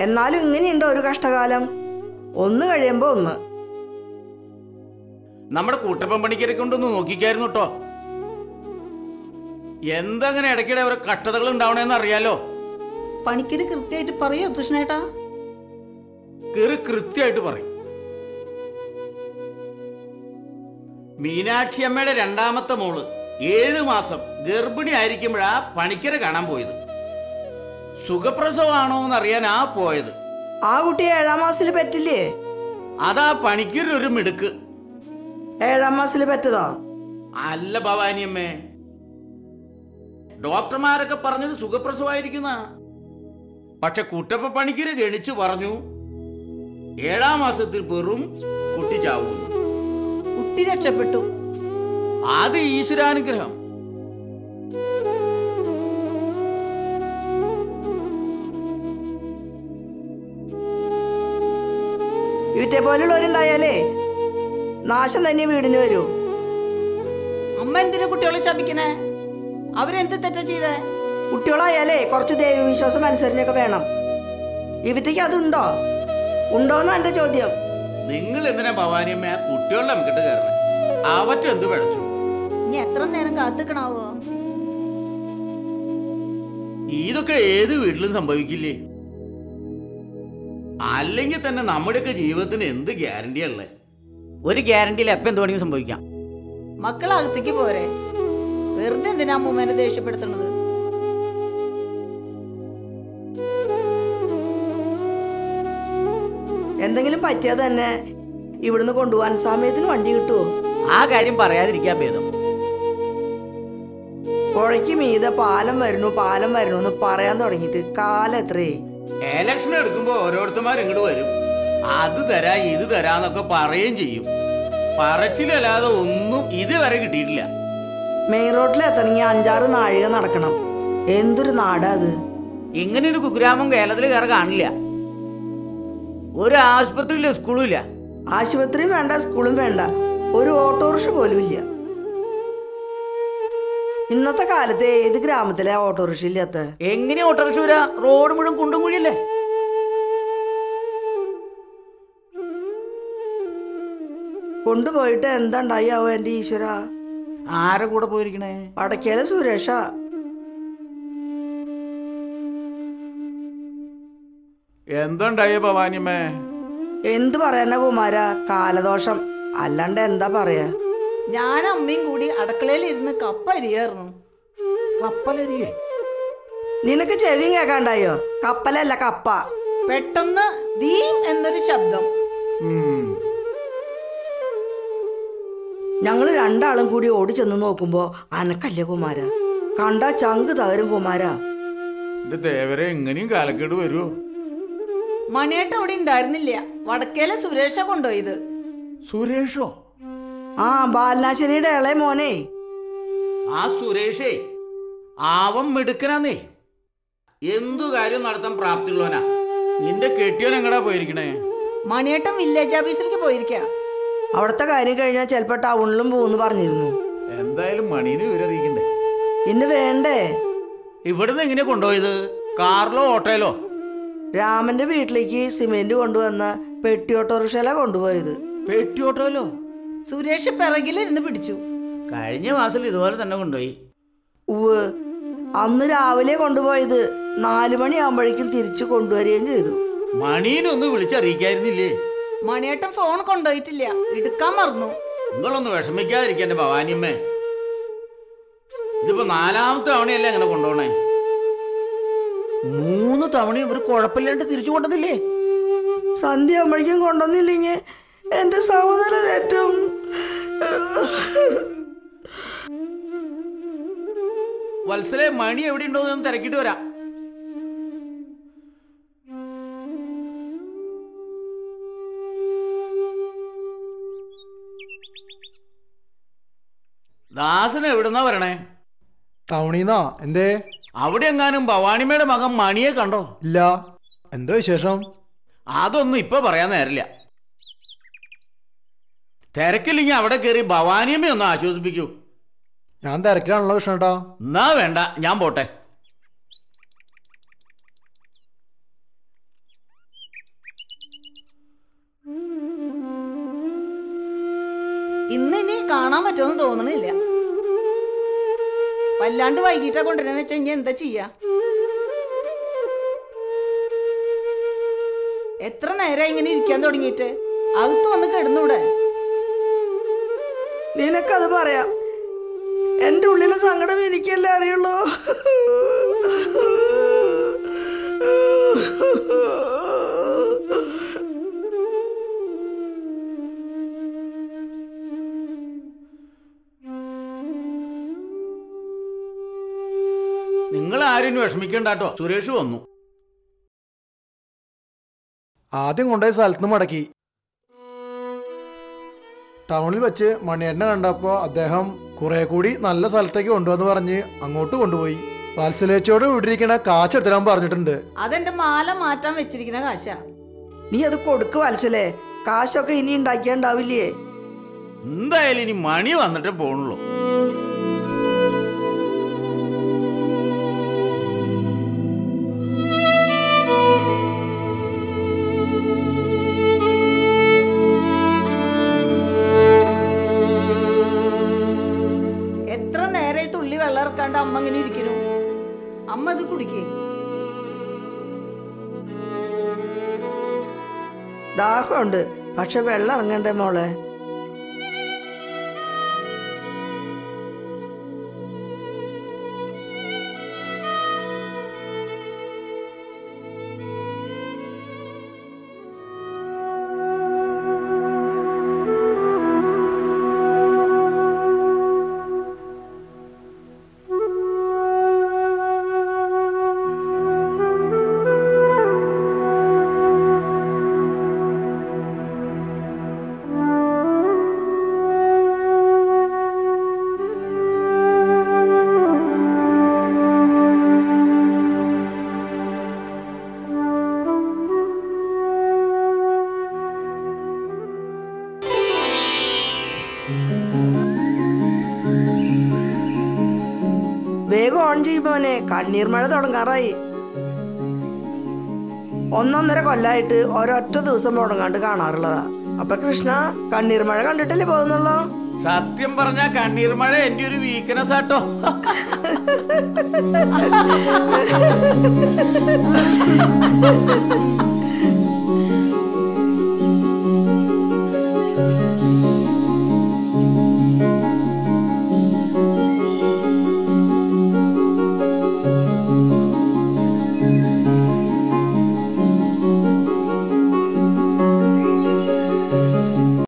എന്നാലും ഇങ്ങനെയുണ്ടോ ഒരു കഷ്ടകാലം ഒന്ന് കഴിയുമ്പോ ഒന്ന് നമ്മുടെ കൂട്ടപ്പൻ പണിക്കരെ കൊണ്ടൊന്ന് നോക്കിക്കായിരുന്നു കേട്ടോ എന്തങ്ങനെ ഇടയ്ക്കിടെ ഓരോ കഷ്ടതകൾ ഉണ്ടാവണേന്ന് അറിയാലോ പണിക്കര് കൃത്യമായിട്ട് പറയോ കൃഷ്ണേട്ടാ കയറി കൃത്യമായിട്ട് പറയും മീനാക്ഷി അമ്മയുടെ രണ്ടാമത്തെ മോള് ഏഴു മാസം ഗർഭിണി ആയിരിക്കുമ്പോഴാ പണിക്കരെ കാണാൻ പോയത് സുഖപ്രസവമാണോ എന്നറിയാനാ പോയത് ആ കുട്ടി ഏഴാം മാസത്തിൽ പറ്റില്ലേ അതാ പണിക്കൊരു മിടുക്ക് ഏഴാം മാസത്തിൽ പറ്റതോ അല്ല ഭവാനിയമ്മേ ഡോക്ടർമാരൊക്കെ പറഞ്ഞത് സുഖപ്രസവമായിരിക്കുന്ന പക്ഷെ കുട്ടപ്പ പണിക്കര് ഗണിച്ചു പറഞ്ഞു ഏഴാം മാസത്തിൽ വെറും കുട്ടി ചാവുന്നു കുട്ടി രക്ഷപ്പെട്ടു അത് ഈശ്വരാനുഗ്രഹം ഇവറ്റെ പോലുള്ളവരുണ്ടായാലേ നാശം തന്നെ വീടിന് വരൂ അമ്മ എന്തിനാ കുട്ടികളെ ശപിക്കണേ അവരെന്ത് തെറ്റാ ചെയ്തേ കുട്ടികളായാലേ കുറച്ച് ദൈവവിശ്വാസം അനുസരണയൊക്കെ വേണം ഇവറ്റയ്ക്ക് അതുണ്ടോ ഉണ്ടോന്നാ എന്റെ ചോദ്യം നിങ്ങൾ എന്തിനാ ഭവാനിയമ്മ ആ കുട്ടികളുടെ നമുക്കിട്ട് കയറണേ അവറ്റ എന്ത് പഴച്ചു ഇനി എത്ര നേരം കാത്തുക്കണാവോ ഇതൊക്കെ ഏത് വീട്ടിലും സംഭവിക്കില്ലേ അല്ലെങ്കിൽ തന്നെ നമ്മുടെയൊക്കെ ജീവിതത്തിന് എന്ത് ഗ്യാരണ്ടിയാ ഉള്ളത് ഒരു ഗ്യാരണ്ടിയിൽ എപ്പം എന്ത് വേണമെങ്കിലും സംഭവിക്കാം മക്കളകത്തേക്ക് പോരെ വെറുതെ എന്തിനാ അമ്മൂമ്മേനെ ദേഷ്യപ്പെടുത്തണത് എന്തെങ്കിലും പറ്റിയാൽ തന്നെ ഇവിടുന്ന് കൊണ്ടുപോകാൻ സമയത്തിന് വണ്ടി കിട്ടുമോ ആ കാര്യം പറയാതിരിക്കാൻ ഭേദം പുഴയ്ക്ക് മീതെ പാലം വരുന്നു പാലം വരുന്നു എന്ന് പറയാൻ തുടങ്ങിയിട്ട് കാലം എത്രേ എലക്ഷൻ എടുക്കുമ്പോ ഓരോരുത്തന്മാർ ഇങ്ങോട്ട് വരും അത് തരാ ഇത് തരാന്നൊക്കെ പറയുകയും ചെയ്യും പറച്ചിലല്ലാതെ ഒന്നും ഇതുവരെ കിട്ടിയിട്ടില്ല മെയിൻ റോഡിൽ എത്തണമെങ്കിൽ അഞ്ചാറ് നാഴിക നടക്കണം എന്തൊരു നാടാ അത് ഇങ്ങനെ ഒരു കുഗ്രാമം കേരളത്തിൽ കയറി കാണില്ല ഒരു ആശുപത്രിയില്ല സ്കൂളും ഇല്ല ആശുപത്രിയും വേണ്ട സ്കൂളും വേണ്ട ഒരു ഓട്ടോറിക്ഷ പോലും ഇല്ല ഇന്നത്തെ കാലത്ത് ഏത് ഗ്രാമത്തിലെ ഓട്ടോറിക്ഷ ഇല്ലാത്ത എങ്ങനെ ഓട്ടോറിക്ഷ വരാ റോഡ് മുഴുവൻ കുണ്ടും കുഴിയല്ലേ കൊണ്ടുപോയിട്ട് എന്താണ്ടായി ആവോ എന്റെ ഈശ്വര ആരെ കൂടെ പോയിരിക്കണേ വടക്കേലെ സുരേഷ എന്തുണ്ടായ ഭവാനിയമ്മേ എന്ത് പറയാനാ കുമാര കാലദോഷം അല്ലാണ്ട് എന്താ പറയാ ഞാൻ അമ്മയും കൂടി അടുക്കളയിൽ ഇരുന്ന് കപ്പ അരിയായിരുന്നു കപ്പലരിയേ നിനക്ക് ചെവിയും കേക്കാണ്ടായോ കപ്പലല്ല കപ്പ പെട്ടെന്ന് ദീം എന്നൊരു ശബ്ദം ഞങ്ങൾ രണ്ടാളും കൂടി ഓടി ചെന്ന് നോക്കുമ്പോ അനക്കല്ല കുമാര കണ്ട ചങ്ക് തകരും കുമാര എന്റെ ദേവരെ എങ്ങനെയും കാലക്കേട് വരുമോ മണിയേട്ട അവിടെ ഉണ്ടായിരുന്നില്ല വടക്കേലെ സുരേഷ കൊണ്ടുപോയത് സുരേഷോ ആ ബാലനാശിനിയുടെ ഇളയ മോനെ ആ സുരേഷേ ആവം മിടുക്കനാന്നേ എന്തു കാര്യം നടത്താൻ പ്രാപ്തിയുള്ളവനാ നിന്റെ കെട്ടിയോൻ എങ്ങടാ പോയിരിക്കണേ മണിയേട്ടൻ വില്ലേജ് ഓഫീസിലേക്ക് പോയിരിക്ക അവിടുത്തെ കാര്യം കഴിഞ്ഞാൽ ചിലപ്പോ ടൗണിലും പോകുന്നു പറഞ്ഞിരുന്നു എന്തായാലും മണീനെ വിവരറിയിക്കണ്ടേ ഇന്ന് വേണ്ടേ ഇവിടുന്ന് എങ്ങനെ കൊണ്ടുപോയത് കാറിലോ ഓട്ടോയിലോ രാമന്റെ വീട്ടിലേക്ക് സിമെന്റ് കൊണ്ടുവന്ന പെട്ടി ഓട്ടോറിക്ഷയില കൊണ്ടുപോയത് പെട്ടി ഓട്ടോയിലോ സുരേഷ് പിറകിലിരുന്ന് പിടിച്ചു കഴിഞ്ഞ മാസം ഇതുപോലെ തന്നെ കൊണ്ടുപോയി ഉവ് അന്ന് രാവിലെ കൊണ്ടുപോയത് നാലു മണിയാകുമ്പോഴേക്കും തിരിച്ചു കൊണ്ടുവരികയും ചെയ്തു മണീനൊന്ന് വിളിച്ചറിയിക്കായിരുന്നില്ലേ മണിയേട്ടൻ ഫോൺ കൊണ്ടുപോയിട്ടില്ല എടുക്കാൻ മറന്നു നിങ്ങളൊന്ന് വിഷമിക്കാതിരിക്കാൻ എന്റെ ഭവാനിയമ്മേ ഇതിപ്പോ നാലാമത്തെ തവണയല്ലേ അങ്ങനെ കൊണ്ടുപോണേ മൂന്ന് തവണ ഇവർ കുഴപ്പമില്ലാണ്ട് തിരിച്ചു കൊണ്ടതില്ലേ സന്ധ്യ ആകുമ്പോഴേക്കും കൊണ്ടുവന്നില്ലെങ്കിൽ എന്റെ സഹോദര തെറ്റും വത്സലെ മണി എവിടെ ഉണ്ടോ എന്ന് തിരക്കിട്ട് വരാം ദാസൻ എവിടുന്നാ വരണേ ടൗണീന്നാ എന്തേ അവിടെ എങ്ങാനും ഭവാനിമ്മയുടെ മകൻ മണിയെ കണ്ടോ ഇല്ല എന്താ വിശേഷം അതൊന്നും ഇപ്പൊ പറയാൻ നേരില്ല തിരക്കില്ലെങ്കിൽ അവിടെ കയറി ഭവാനിയമ്മയെ ഒന്ന് ആശ്വസിപ്പിക്കൂ ഞാൻ തിരക്കിലാണല്ലോ കൃഷ്ണേട്ടാ എന്നാ വേണ്ട ഞാൻ പോട്ടെ ഇന്ന് ഇനി കാണാൻ പറ്റുമെന്ന് തോന്നണില്ല വല്ലാണ്ട് വൈകിട്ടാ കൊണ്ടുവരുന്ന വെച്ചാ ഇനി എന്താ ചെയ്യാ എത്ര നേരം ഇങ്ങനെ ഇരിക്കാൻ തുടങ്ങിയിട്ട് അകത്ത് വന്ന് കിടന്നൂടെ നിനക്കത് പറയാം എൻ്റെ ഉള്ളിലെ സങ്കടം എനിക്കല്ലേ അറിയുള്ളൂ നിങ്ങൾ ആരും വിഷമിക്കണ്ടാട്ടോ സുരേഷ് വന്നു ആദ്യം കൊണ്ടുപോയ സ്ഥലത്ത് നിന്ന് മടക്കി ടൗണിൽ വെച്ച് മണിയേട്ടനെ കണ്ടപ്പോൾ അദ്ദേഹം കുറെ കൂടി നല്ല സ്ഥലത്തേക്ക് കൊണ്ടുവന്ന് പറഞ്ഞ് അങ്ങോട്ട് കൊണ്ടുപോയി വാത്സലേച്ചോട് വിട്ടിരിക്കണ കാശെടുത്തരാൻ പറഞ്ഞിട്ടുണ്ട് അതെന്റെ മാല മാറ്റാൻ വെച്ചിരിക്കുന്ന കാശാ നീ അത് കൊടുക്ക് വത്സലേ കാശൊക്കെ ഇനി ഉണ്ടാക്കിയാണ്ടാവില്ലേ എന്തായാലും ഇനി മണി വന്നിട്ടേ പോണുള്ളൂ എത്ര നേരം തുള്ളി വെള്ളം ഇറക്കാണ്ട് അമ്മ ഇങ്ങനെ ഇരിക്കണു അമ്മ ഇത് കുടിക്കേ ദാഹമുണ്ട് പക്ഷെ വെള്ളം ഇറങ്ങണ്ടേ മോളെ വേഗം ഓൺ ചെയ്യുമ്പോനെ കണ്ണീർ മഴ തുടങ്ങാറായി ഒന്നൊന്നര കൊല്ലായിട്ട് ഒരൊറ്റ ദിവസം മുടങ്ങാണ്ട് കാണാറുള്ളതാ അപ്പൊ കൃഷ്ണ കണ്ണീർ മഴ കണ്ടിട്ടല്ലേ പോകുന്നുള്ളൂ സത്യം പറഞ്ഞ കണ്ണീർ മഴ എന്റെ ഒരു വീക്ക്നെസ് ആട്ടോ